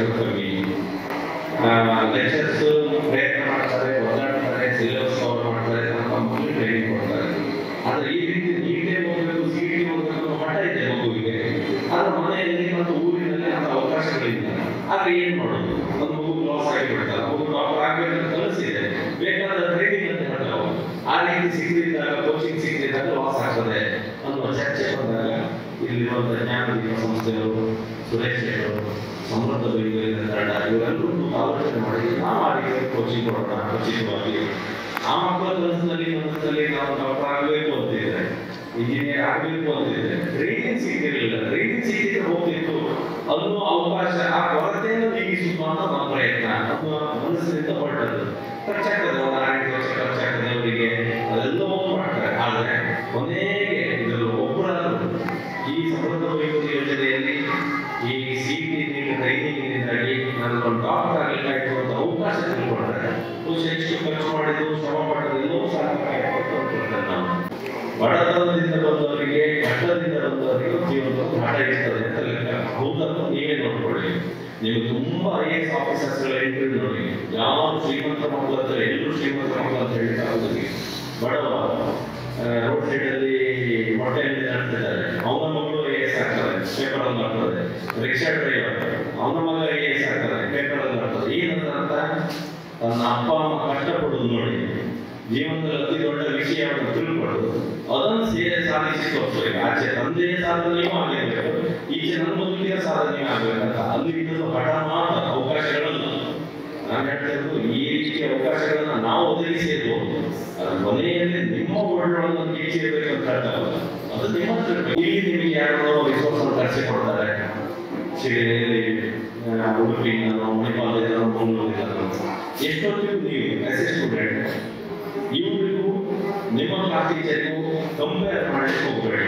ಅವಕಾಶಗಳು ಕಮ್ಮಿ ಲೆಕ್ಚರ್ಸ್ ಪ್ರಯತ್ನ ಮಾಡ್ತಾರೆ ಒದ್ದಾಡ್ತಾರೆ ಸಿಲೆಬಸ್ ಕವರ್ ಮಾಡ್ತಾರೆ ತಮ್ಮ ಮಕ್ಕಳಿಗೆ ಟ್ರೈನಿಂಗ್ ಕೊಡ್ತಾರೆ ಆದ್ರೆ ಈ ರೀತಿ ನೀಟೇ ಓದಬೇಕು ಸಿ ಟಿ ಓದಬೇಕು ಅನ್ನೋ ಹಠ ಇದೆ ಮಗುವಿಗೆ ಆದ್ರೆ ಮನೆಯಲ್ಲಿ ಮತ್ತು ಊರಿನಲ್ಲಿ ಅಂತ ಅವಕಾಶಗಳಿಲ್ಲ ಆದ್ರೆ ಏನ್ ಮಾಡೋದು ಒಂದು ಮಗು ಲಾಸ್ ಆಗಿಬಿಡ್ತಾರೆ ಮಗು ಟಾಪರ್ ಆಗ್ಬೇಕಂತ ಕಲಿಸಿದೆ ಬೇಕಾದ ಟ್ರೈನಿಂಗ್ ಅಂತ ಹೇಳ್ತಾರೆ ಅವ್ರು. ಆ ರೀತಿ ಸಿಗದಿದ್ದಾಗ ಕೋಚಿಂಗ್ ಸಿಗದಿದ್ದಾಗ ಲಾಸ್ ಆಗ್ತದೆ ಅನ್ನುವ ಚರ್ಚೆ ಬಂದಾಗ ಇಲ್ಲಿರುವಂತಹ ಜ್ಞಾನದೀಪ ಸಂಸ್ಥೆಯವರು ಸುರೇಶ್ ಅವರು ಸಮೃದ್ಧ ಬೆಂಗಳೂರಿನ ತಂಡ ಇವರೆಲ್ಲರೂ ಆಲೋಚನೆ ಮಾಡಿ ನಾವು ಆ ರೀತಿ ಕೋಚಿಂಗ್ ಕೊಡೋಣ ಖಚಿತವಾಗಿ ಆ ಮಕ್ಕಳ ಕನಸಿನಲ್ಲಿ ಮನಸ್ಸಿನಲ್ಲಿ ನಾವು ಡಾಕ್ಟರ್ ಆಗಬೇಕು ಅಂತಿದ್ರೆ ಇಂಜಿನಿಯರ್ ಆಗಬೇಕು ಅಂತಿದ್ರೆ ಟ್ರೈನಿಂಗ್ ಸಿಗ್ತಿರ್ಲಿಲ್ಲ ಟ್ರೈನಿಂಗ್ ಸಿಕ್ಕಿದ್ರೆ ಹೋಗ್ತಿತ್ತು ಅನ್ನೋ ಅವಕಾಶ ಆ ಕೊರತೆಯನ್ನು ನೀಗಿಸುವ ಅಂತ ನಮ್ಮ ಪ್ರಯತ್ನ ಅನ್ನುವ ಮನಸ್ಸಿನಿಂದ ಹೊರಟದ್ದು ಖರ್ಚಾಗ್ತದೆ ಒಂದು ಆರು ವರ್ಷ ಖರ್ಚಾಗ್ತದೆ ಅವರಿಗೆ ಅದೆಲ್ಲವೂ ಮಾಡ್ತಾರೆ ಆದರೆ ಕೊನೆಗೆ ಇದರ ಒಬ್ಬರಾದ್ರು ಈ ಸಮೃದ್ಧ ವೈದ್ಯ ಯೋಜನೆಯಲ್ಲಿ ಈ ಸಿ ಟಿ ನೀಡಿದ ಟ್ರೈನಿಂಗಿನಿಂದಾಗಿ ನನಗೊಂದು ಡಾಕ್ಟರ್ ಆಗಲಿಕ್ಕಾಯ್ತು ಅಂತ ಅವಕಾಶ ತಿಳ್ಕೊಂಡ್ರೆ ಬಹುಶಃ ಎಷ್ಟು ಖರ್ಚು ಮಾಡಿದ್ದು ಶ್ರಮ ಪಟ್ಟದೆಲ್ಲವೂ ಸಾರ್ಥಕವಾಯಿತು ಅಂತ ಅನ್ಕೊಳ್ತೇನೆ ನಾನು ಬಡತನದಿಂದ ಬಂದವರಿಗೆ ಕಷ್ಟದಿಂದ ಬಂದವರಿಗೆ ಜೀವನದಲ್ಲಿ ಹಠ ಇರ್ತದೆ ಅಂತ ಲೆಕ್ಕ ಹೌದನ್ನು ನೀವೇ ನೋಡ್ಕೊಳ್ಳಿ ನೀವು ತುಂಬಾ ಐ ಎಸ್ ಆಫೀಸರ್ಸ್ಗಳ ಇಂಟರ್ವ್ಯೂ ನೋಡಿ ಯಾರು ಶ್ರೀಮಂತ ಮಕ್ಕಳು ಅಂತ ಎಲ್ಲರೂ ಶ್ರೀಮಂತ ಮಕ್ಕಳು ಅಂತ ಹೇಳಿಕ್ಕೆ ಆಗುದಿಲ್ಲ ಬಡವ ರೋಡ್ ಸೈಡ್ ಅಲ್ಲಿ ಮೊಟ್ಟೆಯಲ್ಲಿ ನಡ್ತಿದ್ದಾರೆ ಅವನ ಮಗಳು ಐ ಎಸ್ ಆಗ್ತಾರೆ ಪೇಪರ್ ಅಲ್ಲಿ ಆಗ್ತದೆ ರಿಕ್ಷಾ ಡ್ರೈವರ್ ಅವನ ಮಗ ಐ ಎಸ್ ಆಗ್ತಾರೆ ಪೇಪರ್ ಅಲ್ಲಿ ಆಗ್ತದೆ ಏನಂತ ಅರ್ಥ ತನ್ನ ಅಪ್ಪ ಅಮ್ಮ ಕಷ್ಟಪಡುದು ನೋಡಿ ಜೀವನದಲ್ಲಿ ಅತಿ ದೊಡ್ಡ ವಿಷಯವನ್ನು ತಿಳ್ಕೊಂಡು ಅದನ್ನು ಸೇರಿ ಸಾಧಿಸಿ ತೋರಿಸ್ಬೇಕು ಆಚೆ ತಂದೆಯ ಸಾಧನೆಯೂ ಆಗಿರ್ಬೇಕು ಈಚೆ ನನ್ನ ಮಗುವಿನ ಸಾಧನೆಯೂ ಆಗ್ಬೇಕಂತ ಅಲ್ಲಿ ಇದ್ದದ್ದು ಹಠ ಮಾತ್ರ ಅವಕಾಶಗಳನ್ನು ನಾನು ಹೇಳ್ತಾ ಇರೋದು ಈ ರೀತಿಯ ಅವಕಾಶಗಳನ್ನ ನಾವು ಒದಗಿಸಿ ಇರ್ಬೋದು ಅದ್ರ ಕೊನೆಯಲ್ಲಿ ನಿಮ್ಮ ಒಳ್ಳೊಳಗೆ ಈಚೆ ಇರಬೇಕು ಅಂತ ಹೇಳ್ತಾರಲ್ಲ ಅದು ನಿಮ್ಮ ಹತ್ರ ಇರ್ಬೇಕು. ಇಲ್ಲಿ ನಿಮಗೆ ಯಾರೋ ರಿಸೋರ್ಸ್ ಕರೆಸಿ ಕೊಡ್ತಾರೆ ಶಿಬಿರಲ್ಲಿ ಉಡುಪಿಯಿಂದನೋ ಮಣಿಪಾಲದಿಂದನೋ ಮಂಗಳೂರಿಂದನೋ ಎಷ್ಟೊತ್ತಿಗೂ ನೀವು ಎಸ್ ಸ್ಟೂಡೆಂಟ್ ಇವರಿಗೂ ನಿಮ್ಮ ಕ್ಲಾಸ್ ಟೀಚರಿಗೂ ಕಂಪೇರ್ ಮಾಡಲಿಕ್ಕೆ ಹೋಗಬೇಡಿ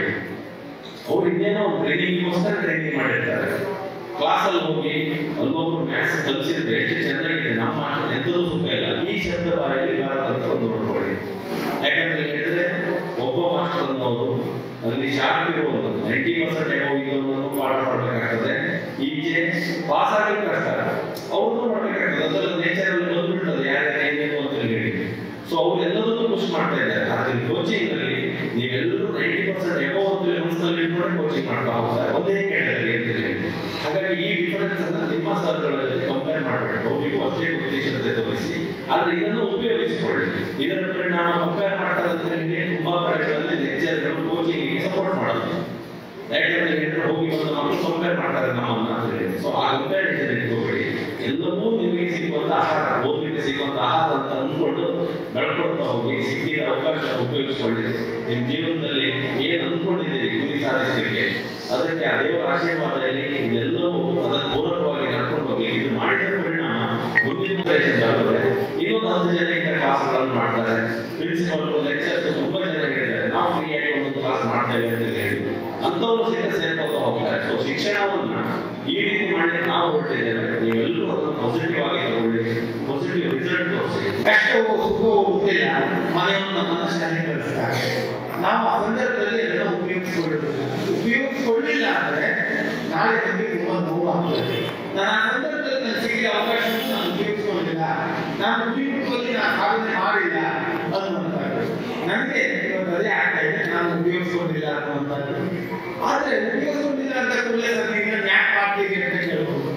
ಅವ್ರು ಇನ್ನೇನೋ ಟ್ರೈನಿಂಗ್ಗೋಸ್ಕರ ಟ್ರೈನಿಂಗ್ ಮಾಡಿರ್ತಾರೆ ಕ್ಲಾಸಲ್ಲಿ ಹೋಗಿ ಅಲ್ಲೊಬ್ರು ಮ್ಯಾಥ್ಸ್ ಕಲಿಸಿದ್ರೆ ಎಷ್ಟು ಚೆನ್ನಾಗಿದೆ ನಮ್ಮ ಎಂಥದೂ ಸುಖ ಇಲ್ಲ ಈ ಶಬ್ದ ಬಾಯಲ್ಲಿ ಭಾರತ ಅಂತ ಒಂದು ನೋಡ್ಕೊಳ್ಳಿ ಯಾಕಂದ್ರೆ ಹೇಳಿದ್ರೆ ಒಬ್ಬ ಮಾಸ್ಟರ್ ಅನ್ನೋದು ಅಲ್ಲಿ ಶಾರ್ಪ್ ಇರುವುದು ನೈಂಟಿ ಪರ್ಸೆಂಟ್ ಹೋಗಿದ್ದವನು ಪಾಠ ಮಾಡಬೇಕಾಗ್ತದೆ ಈಚೆ ಪಾಸ್ ಆಗಲಿಕ್ಕೆ ಕಷ್ಟ ಅವ್ರನ್ನೂ ಮಾಡಬೇಕಾಗ್ತದೆ ಅದೆಲ್ಲ ನೇಚರಲ್ಲಿ ಬಂದ್ಬಿಡ್ತದೆ ಯಾರ್ಯಾರು ಏನೇನು ಅಂತ ಹೇಳಿ ಸೊ ಅವ್ರು ಎಲ್ಲದಕ್ಕೂ ಪುಷ್ ಮಾಡ್ತಾ ಇದ್ದಾರೆ ಆದ್ರೆ ಕೋಚಿಂಗ್ ಅಲ್ಲಿ ನೀವೆಲ್ಲರೂ ನೈಂಟಿ ಪರ್ಸೆಂಟ್ ಎಬೋ ಅಂತ ಮನಸ್ಸಲ್ಲಿ ಇಟ್ಕೊಂಡು ಕೋಚಿಂಗ್ ಮಾಡ್ತಾ ಹೋಗ್ತಾರೆ ಒಂದೇ ಕೇಳಿದ್ರೆ ಅಂತ ಹೇಳಿ ಹಾಗಾಗಿ ಈ ಡಿಫರೆನ್ಸ್ ಅನ್ನ ನಿಮ್ಮ ಸರ್ಗಳಲ್ಲಿ ಕಂಪೇರ್ ಮಾಡಬೇಕು ಅವರಿಗೂ ಅಷ್ಟೇ ಉದ್ದೇಶತೆ ತೋರಿಸಿ ಆದ್ರೆ ಇದನ್ನು ಉಪಯೋಗಿಸಿಕೊಳ್ಳಿ ಇದರ ಪರಿಣಾಮ ಕಂಪೇರ್ ಮಾಡ್ತಾರೆ ಅಂತ ಹೇಳಿ ತುಂಬಾ ಕಡೆಗಳಲ್ಲಿ ಲೆಕ್ಚರ್ಗಳು ಕೋಚಿಂಗ್ ಸಪೋರ್ಟ್ ಮಾಡೋದು ಯಾಕಂದ್ರೆ ಹೇಳಿದ್ರೆ ಹೋಗಿ ಬಂದು ಮಕ್ಕಳು ಕಂಪೇರ್ ಮಾಡ್ತಾರೆ ನಮ್ಮನ್ನ ಅಂತ ಹೇಳಿ ಸೊ ಆ ಕಂಪೇರಿಸನ್ ಇಟ್ಕೋಬೇಡಿ ಎಲ್ಲವೂ ನಿಮಗೆ ಸಿಗುವಂತ ಆಹಾರ ಓದಲಿಕ್ಕೆ ಸಿಗುವಂತ ಆಹಾರ ಅಂತ ಅಂದ್ಕೊಂಡು ಬೆಳ್ಕೊಳ್ತಾ ಹೋಗಿ ಸಿಕ್ಕಿದ ಅವಕಾಶ ಉಪಯೋಗಿಸಿಕೊಳ್ಳಿ ನಿಮ್ಮ ಜೀವನದಲ್ಲಿ ಏನ್ ಅಂದ್ಕೊಂಡಿದ್ದೀರಿ ಗುರಿ ಸಾಧಿಸಲಿಕ್ಕೆ ಅದಕ್ಕೆ ಆ ದೇವರ ಆಶೀರ್ವಾದ ಇರಲಿ ಇದೆಲ್ಲವೂ ಅದಕ್ಕೆ ಪೂರಕವಾಗಿ ನಡ್ಕೊಂಡು ಹೋಗಿ ಇದು ಮಾಡಿದ ಪರಿಣಾಮ ಮುಂದಿನ ಪ್ರಯತ್ನ ಆಗ್ತದೆ ಇನ್ನೊಂದು ಹತ್ತು ಜನ ಇಂಥ ಕ್ಲಾಸ್ಗಳನ್ನು ಮಾಡ್ತಾರೆ ಪ್ರಿನ್ಸಿಪಲ್ ಲೆಕ್ಚರ್ಸ್ ತುಂಬಾ ಜನ ಹೇಳಿದ್ದಾರೆ ನಾವು ಫ್ರೀಯಾಗಿ ಒಂದು ಕ್ಲಾಸ್ ಮಾಡ್ತೇವೆ ಅಂತ ಹೇಳಿ ಅಂಥವ್ರು ಸಹಿತ ಸೇರ್ಕೋತಾ ಹೋಗ್ತಾರೆ ಸೊ ಶಿಕ್ಷಣವನ್ನ ಈ ರೀತಿ ಮಾಡಿ ನಾವು ಹೊರಟಿದ್ದೇವೆ ನೀವೆಲ್ಲರೂ ಅದನ್ನು ಪಾಸಿಟಿವ್ ಆಗಿ ತಗೊಳ್ಳಿ ಪಾಸಿಟಿವ್ ರಿಸಲ್ಟ್ ತೋರಿಸಿ ಕಷ್ಟವೋ ಸುಖವೋ ಗೊತ್ತಿಲ್ಲ ಮನೆಯನ್ನು ನಮ್ಮನ್ನ ಶಾಲೆ ಕಳಿಸ್ತಾರೆ ನಾವು ಆ ಸಂದರ್ಭದಲ್ಲಿ ಅದನ್ನು ಉಪಯೋಗಿಸಿಕೊಳ್ಳಬೇಕು ಉಪಯೋಗಿಸಿಕೊಳ್ಳಿಲ್ಲ ಅಂದ್ರೆ ನಾಳೆ ನಮಗೆ ತುಂಬಾ ನೋವು ಆಗ್ತದೆ ನಾನು ಆ ಸಂದರ್ಭದಲ್ಲಿ ನನ್ನ ಸಿಕ್ಕಿದ ಅವಕಾಶವನ್ನು ನಾನು ಉಪಯೋಗಿಸಿಕೊಂಡಿಲ್ಲ ನಾನು ಉಪಯೋಗಿಸುವಲ್ಲಿ ನಾನು ಸಾಧನೆ ಮಾಡಿಲ್ಲ ಅನ್ನುವಂಥದ್ದು ನನಗೆ ಇವತ್ತು ಅದೇ ಆಗ್ತಾ ಇದೆ ನಾನು ಉಪಯೋಗಿಸಿಕೊಂಡಿಲ್ಲ ಅನ್ನುವಂಥದ್ದು ಆದ್ರೆ ಉಪಯೋಗಿಸಿಕೊಂಡಿಲ್ಲ ಅಂತ ಕೂಡಲೇ ನನಗೆ ಇದನ್ನ ಯಾಕೆ ಮಾಡ್ತೀವಿ ಅಂತ ಕೇಳ್ಬೋದು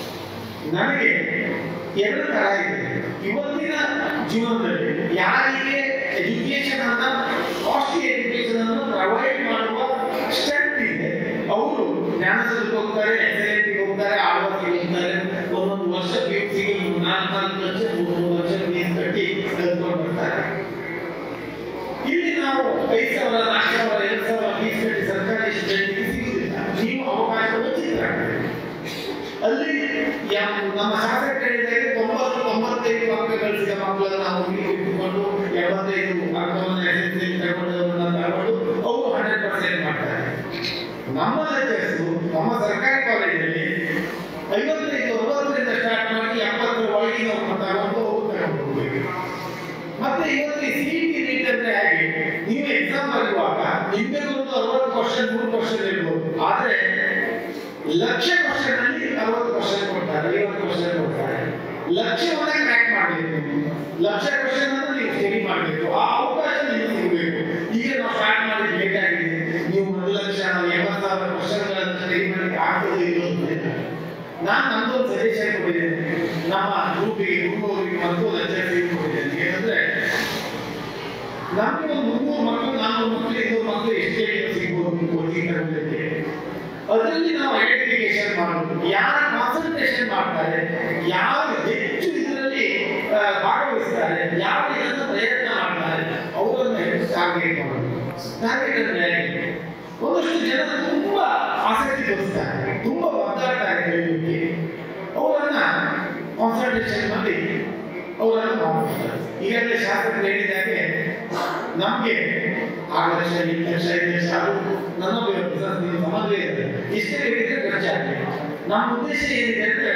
ನನಗೆ ಎರಡು ತರ ಇದೆ ಇವತ್ತಿನ ಜೀವನದಲ್ಲಿ ಯಾರಿಗೆ ಎಜುಕೇಶನ್ ಅನ್ನ ಕಾಸ್ಟ್ಲಿ ಎಜುಕೇಶನ್ ಅನ್ನು ಪ್ರೊವೈಡ್ ಮಾಡುವ ಸ್ಟ್ರೆಂತ್ ಇದೆ ಅವರು ಜ್ಞಾನಸೂರಿಗೆ ಹೋಗ್ತಾರೆ ಎಸ್ ಹೋಗ್ತಾರೆ ಆಳ್ವಾಸಿಗೆ ಹೋಗ್ತಾರೆ ಒಂದೊಂದು ವರ್ಷ ಪಿ ಯು ಸಿಗೆ ನಾಲ್ಕು ನಾಲ್ಕು ಲಕ್ಷ ಮೂರು ಮೂರು ಲಕ್ಷ ಫೀಸ್ ಕಟ್ಟಿ ಕಲ್ತ್ಕೊಂಡು ಬರ್ತಾರೆ ಇಲ್ಲಿ ನಾವು ಐದು ಸಾವಿರ ನಾಲ್ಕು ಸಾವಿರ ಎರಡು ಸಾವಿರ ಫೀಸ್ ಕಟ್ಟಿ ಸರ್ಕಾರಿ ಸ್ಟೂಡೆಂಟ್ಗೆ ಸಿಗುದಿಲ್ಲ ನೀವು ಅವಕಾಶ ವಂಚಿತರಾಗ್ತೀರಿ ಅಲ್ಲಿ ಯಾ- ನಮ್ಮ ಶಾಸಕ ಹೇಳಿದಾಗ ತೊಂಬತ್ತು ತೊಂಬತ್ತೈದು ಅಂಕ ಗಳಿಸಿದ ಮಕ್ಕಳನ್ನು ನಾವು ಇಲ್ಲಿ ಇಟ್ಟುಕೊಂಡು ಎಂಬತ್ತೈದು ಅಂಕವನ್ನು ಎಸ್ ಎಸ್ ಎಲ್ ತಗೊಂಡವರನ್ನ ತಗೊಂಡು ಅವರು ಹಂಡ್ರೆಡ್ ಪರ್ಸೆಂಟ್ ಮಾಡ್ತಾರೆ ನಮ್ಮ ಲೆಕ್ಚರ್ಸ್ ನಮ್ಮ ಸರ್ಕಾರಿ ಕಾಲೇಜಲ್ಲಿ ಐವತ್ತೈದು ಅರವತ್ತರಿಂದ ಸ್ಟಾರ್ಟ್ ಮಾಡಿ ಎಪ್ಪತ್ತರ ಒಳಗಿನ ತಗೊಂಡು ಅವ್ರು ತಗೊಂಡು ಹೋಗ್ಬೇಕು ಮತ್ತೆ ಇವತ್ತು ಸಿ ಟಿ ನೀಟ್ ಅಂದ್ರೆ ಹಾಗೆ ನೀವು ಎಕ್ಸಾಮ್ ಬರೆಯುವಾಗ ನಿಮಗೆ ಒಂದು ಅರವತ್ತು ಕ್ವಶನ್ ನೂರು ಕ್ವಶನ್ ಇರ್ಬೋದು ಆದ್ರೆ ಲಕ್ಷ ಕ್ವಶನ್ ಅಲ್ಲಿ ಅರವತ್ತು ಕ್ವಶನ್ ಕೊಡ್ತಾರೆ ಕೊಡ್ತಾರೆ ಐವತ್ತು ಕ್ವಶನ್ ಕೊಡ್ತಾರೆ ಲಕ್ಷ್ಯವನ್ನ ಕ್ರ್ಯಾಕ್ ಮಾಡಬೇಕು ಲಕ್ಷ ಕ್ವಶನ್ ಅನ್ನು ನೀವು ಸ್ಟಡಿ ಮಾಡಬೇಕು ಆ ಅವಕಾಶ ನಿಮಗೆ ಸಿಗಬೇಕು ಈಗ ನಾವು ಸ್ಟಾರ್ಟ್ ಮಾಡಿ ಲೇಟ್ ಆಗಿದೆ ನೀವು ಒಂದು ಲಕ್ಷ ಎಂಬತ್ತು ಸಾವಿರ ಕ್ವಶನ್ಗಳನ್ನು ಸ್ಟಡಿ ಮಾಡಲಿಕ್ಕೆ ಆಗ್ತದೆ ಇಲ್ಲೋ ಅಂತ ನಾನು ನಮ್ದೊಂದು ಸಜೆಷನ್ ಕೊಟ್ಟಿದ್ದೇನೆ ನಮ್ಮ ಗ್ರೂಪಿಗೆ ಗುರುಗಳಿಗೆ ಮತ್ತು ಲೆಕ್ಚರ್ಗಳಿಗೆ ಕೊಟ್ಟಿದ್ದೇನೆ ಏನಂದ್ರೆ ನಮ್ಗೆ ಒಂದು ಮುನ್ನೂರು ಮಕ್ಕಳು ನಾನ್ನೂರು ಮಕ್ಕಳು ಇನ್ನೂರು ಮಕ್ಕಳು ಎಷ್ಟೇ ಸಿಗ್ಬೋದು ಕೋಚಿಂಗ್ ತಗೊಳ್ಳಿಕ್ಕೆ ಅದರಲ್ಲಿ ನಾವು ಐಡೆಂಟಿಫಿಕೇಶನ್ ಮಾಡೋದು ಯಾರು ಕಾನ್ಸಂಟ್ರೇಷನ್ ಮಾಡ್ತಾರೆ ಯಾರು ಹೆಚ್ಚು ಇದರಲ್ಲಿ ಆ, ಭಾಗವಹಿಸ್ತಾರೆ ಯಾರು ಇದನ್ನು ಪ್ರಯತ್ನ ಮಾಡ್ತಾರೆ ಅವರನ್ನು ಟಾರ್ಗೆಟ್ ಮಾಡೋದು ಟಾರ್ಗೆಟ್ ಅಂದ್ರೆ ಒಂದಷ್ಟು ಜನ ತುಂಬಾ ಆಸಕ್ತಿ ತೋರಿಸ್ತಾರೆ ತುಂಬಾ ಒದ್ದಾಡ್ತಾರೆ ಕಲಿಯೋಕ್ಕೆ ಅವರನ್ನ ಕಾನ್ಸಂಟ್ರೇಷನ್ ಮಾಡಿ ಅವರನ್ನು ಮಾಡ್ತಾರೆ ಈಗಾಗಲೇ ಶಾಸಕರು ಹೇಳಿದಾಗೆ ನಮಗೆ ಆರು ಲಕ್ಷ ಎಂಟು ಲಕ್ಷ ಐದು ಲಕ್ಷ ಅದು ನನ್ನ ಬಿಸ್ನೆಸ್ ನೀವು ಸಮಾಜ ಇದೆ ಇಷ್ಟೇ ಹೇಳಿದ್ರೆ ಖರ್ಚಾಗಿದೆ ನಮ್ಮ ಉದ್ದೇಶ ಏನಿದೆ ಅಂದ್ರೆ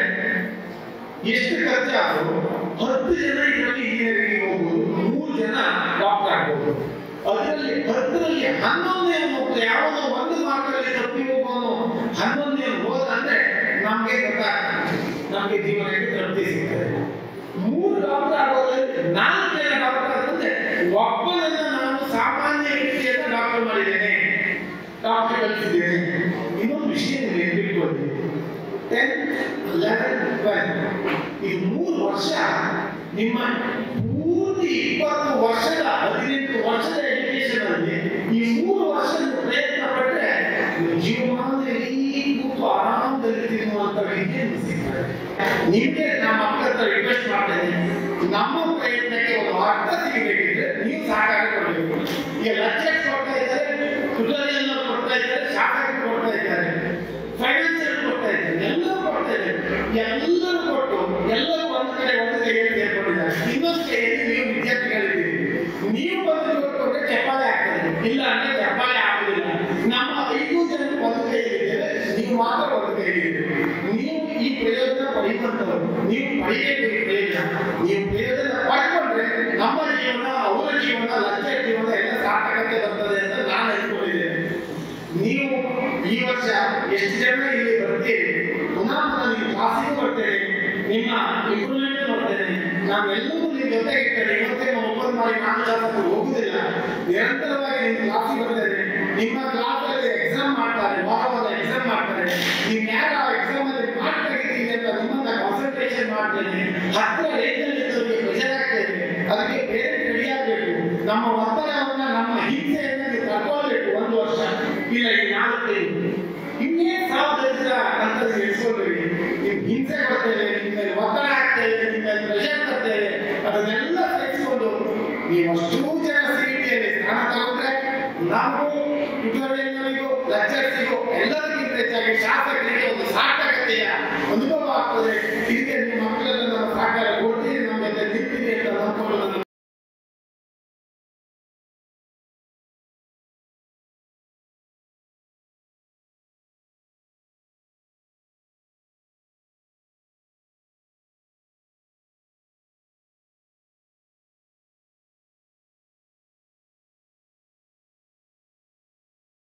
ಎಷ್ಟು ಖರ್ಚಾದ್ರು ಹತ್ತು ಜನ ಇದರಲ್ಲಿ ಇಂಜಿನಿಯರಿಂಗ್ ಹೋಗ್ಬೋದು ಮೂರು ಜನ ಡಾಕ್ಟರ್ ಆಗ್ಬೋದು ಅದರಲ್ಲಿ ಹತ್ತರಲ್ಲಿ ಹನ್ನೊಂದನೇ ಮಕ್ಕಳು ಯಾವನೋ ಒಂದು ಮಾರ್ಕಲ್ಲಿ ತಪ್ಪಿ ಹೋಗೋನು ಹನ್ನೊಂದನೇ ಹೋದ ಅಂದ್ರೆ ನಮ್ಗೆ ಗೊತ್ತಾಗ್ತದೆ ನಮ್ಗೆ ಜೀವನಕ್ಕೆ ತೃಪ್ತಿ ಸಿಗ್ತದೆ ಮೂರು ಡಾಕ್ಟರ್ ಆಗೋದ್ರಲ್ಲಿ ನಾಲ್ಕು ಜನ ಡಾಕ್ಟರ್ ಆದ್ರೆ ಒಬ್ಬನನ್ನ ನಾನು ಸಾಮಾನ್ಯ ವ್ಯಕ್ತಿಯನ್ನ ಡಾಕ್ಟರ್ ಮಾಡಿದ್ದೇನೆ ಡಾಕ್ಟರ್ ಕಲಿಸಿದ್ದೇನೆ ಇನ್ನೊಂದು ವಿಷಯ ನೀವು ನೆನ್ಪಿಟ್ಕೊಳ್ಳಿ ಟೆನ್ ಲೆವೆನ್ ಟ್ವೆಲ್ ಇದು ಮೂರು ವರ್ಷ ನಿಮ್ಮ ಪೂರ್ತಿ ಇಪ್ಪತ್ತು ವರ್ಷದ ಹದಿನೆಂಟು ವರ್ಷದ ಎಜುಕೇಶನ್ ಅಲ್ಲಿ ಈ ಮೂರು ವರ್ಷ ನೀವು ಪ್ರಯತ್ನ ಪಟ್ಟರೆ ನೀವು ಜೀವಮಾನದಲ್ಲಿ ಕೂತು ಆರಾಮದಲ್ಲಿ ತಿನ್ನುವಂತ ವಿದ್ಯೆ ನಿಮ್ಗೆ ಸಿಗ್ತದೆ ನಿಮ್ಗೆ ನಮ್ಮ ಮಕ್ಕಳ ಹತ್ರ ರಿಕ್ವೆಸ್ಟ್ ಮಾಡ್ತೇನೆ ನಮ್ಮ ಪ್ರಯತ್ನಕ್ಕೆ ಒಂದು ಅರ್ಥ ಸಿಗಬೇಕಿದ್ರೆ ನೀವು ಸಹಕಾರ ಕೊಡಬೇಕು ಈಗ ಲಕ್ಷಕ್ಕೆ ಕೊಡ್ತಾ ಇದ್ದಾರೆ ಟ್ಯುಟೋರಿಯಲ್ ಕೊಡ್ತಾ ಇದ್ದಾರೆ ಶಾಸಕರು ಕೊಡ್ತಾ ಇದ್ದಾರೆ ಫೈನಾನ್ಸಿಯಲ್ ಕೊಡ್ತಾ ಇದ್ದಾರೆ ಎಲ್ಲರೂ ಕೊಡ್ತಾ ಇದ್ದಾರೆ ಎಲ್ಲರೂ ಕೊಟ್ಟು ಎಲ್ಲರೂ ಒಂದು ಕಡೆ ಒಂದು ಕೈಯಲ್ಲಿ ಸೇರ್ಕೊಂಡಿದ್ದಾರೆ ಇನ್ನೊಂದು ಕೈಯಲ್ಲಿ ನೀವು ವಿದ್ಯಾರ್ಥಿಗಳಿದ್ದೀರಿ ನೀವು ಬಂದು ಜೋಡ್ಕೊಂಡ್ರೆ ಚಪ್ಪಾಳೆ ಆಗ್ತದೆ ಇಲ್ಲ ಅಂದ್ರೆ ಚಪ್ಪಾಳೆ ಆಗುದಿಲ್ಲ ನಮ್ಮ ಐದು ಜನ ಒಂದು ಕೈಯಲ್ಲಿದ್ದೇವೆ ನೀವು ಮಾತ್ರ ಒಂದು ಕೈಯಲ್ಲಿದ್ದೀರಿ ನೀವು ಈ ಪ್ರಯೋಜನ ಪಡೆಯುವಂತವರು ನೀವು ಪಡೆಯಬೇಕು ಈ ಪ್ರಯೋಜನ ನೀವು ಪ್ರಯೋಜನ ಪಡ್ಕೊಂಡ್ರೆ ನಮ್ಮ ಜೀವನ ಅವರ ಜೀವನ ಲಕ್ಷ ಜೀವನ ಎಲ್ಲ ಸಾರ್ಥಕತೆ ಬರ್ತದೆ ಅಂತ ನಾನು ಅಂದ್ಕೊಂಡಿದ್ದೇನೆ ನೀವು ಈ ವರ್ಷ ಎಷ್ಟು ಜನ ಇಲ್ಲಿ ಬರ್ತೀರಿ ಪುನಃ ಪುನಃ ನೀವು ಕ್ಲಾಸಿಗೂ ಬರ್ತೇನೆ ನಿಮ್ಮ ಇಂಪ್ರೂವ್ಮೆಂಟ್ ನೋಡ್ತೇನೆ ನಾವೆಲ್ಲರೂ ನಿಮ್ಮ ಜೊತೆ ಇರ್ತೇನೆ ಇವತ್ತೇ ನಾವು ಓಪನ್ ಮಾಡಿ ನಾನು ಜಾಸ್ತಿ ಹೋಗುದಿಲ್ಲ ನಿರಂತರವಾಗಿ ನಿಮ್ಮ ಕ್ಲಾಸಿಗೆ ಬರ್ತೇನೆ ನಿಮ್ಮ ಕ್ಲಾಸಲ್ಲಿ ಎಕ್ಸಾಮ್ ಮಾಡ್ತಾರೆ ವಾರವಾರ ಎಕ್ಸಾಮ್ ಮಾಡ್ತಾರೆ ನೀವು ಯಾರು ಆ ಎಕ್ಸಾಮ್ ಅಲ್ಲಿ ಮಾರ್ಕ್ ತೆಗಿತೀರಿ ಅಂತ ನಿಮ್ಮನ್ನ ಕಾನ್ಸಂಟ್ರೇಷನ್ ಮಾಡ್ತೇನೆ ಹತ್ತಿರ ರೇಂಜಲ್ಲಿ ಇದ್ದವರಿಗೆ ಪ್ರೆಷರ್ ಆಗ್ತೇವೆ ಅದಕ್ಕೆ ಬೇರೆ ರೆಡಿ ಆಗಬೇಕು ನಮ್ಮ ಒತ್ತಡವನ್ನ ನಮ್ಮ ಹಿಂಸೆಯನ್ನ ನೀವು ತಡ್ಕೊಳ್ಬೇಕು ಒಂದು ವರ್ಷ ಇಲ್ಲ ಈ ನಾಲ್ಕೈದು ಇನ್ನೇನ್ ಸಾವಧಾನ ಅಂತ ನೀವು ಇಟ್ಕೊಳ್ಬೇಡಿ ನೀವು ಹಿಂಸೆ ಕೊಡ್ತೇವೆ ನಿಮ್ಮ ಮೇಲೆ ಒತ್ತಡ ಹಾಕ್ತೇವೆ ನಿಮ್ಮ ಮೇಲೆ ಪ್ರೆಷರ್ ತರ್ತೇವೆ ಅದನ್ನೆಲ್ಲ ಸಹಿಸಿಕೊಂಡು ನೀವು ಅಷ್ಟೂ ಜನ ಸಿಟಿಯಲ್ಲಿ ಸ್ಥಾನ ತಗೊಂಡ್ರೆ ನಾವು ಟ್ಯುಟೋರಿಯಲ್ಗಳಿಗೂ ಲೆಕ್ಚರ್ಸಿಗೂ ಎಲ್ಲದಕ್ಕಿಂತ ಹೆಚ್ಚಾಗಿ ಶಾಸಕರಿಗೆ ಒಂದು ಸಾರ್ಥಕತೆಯ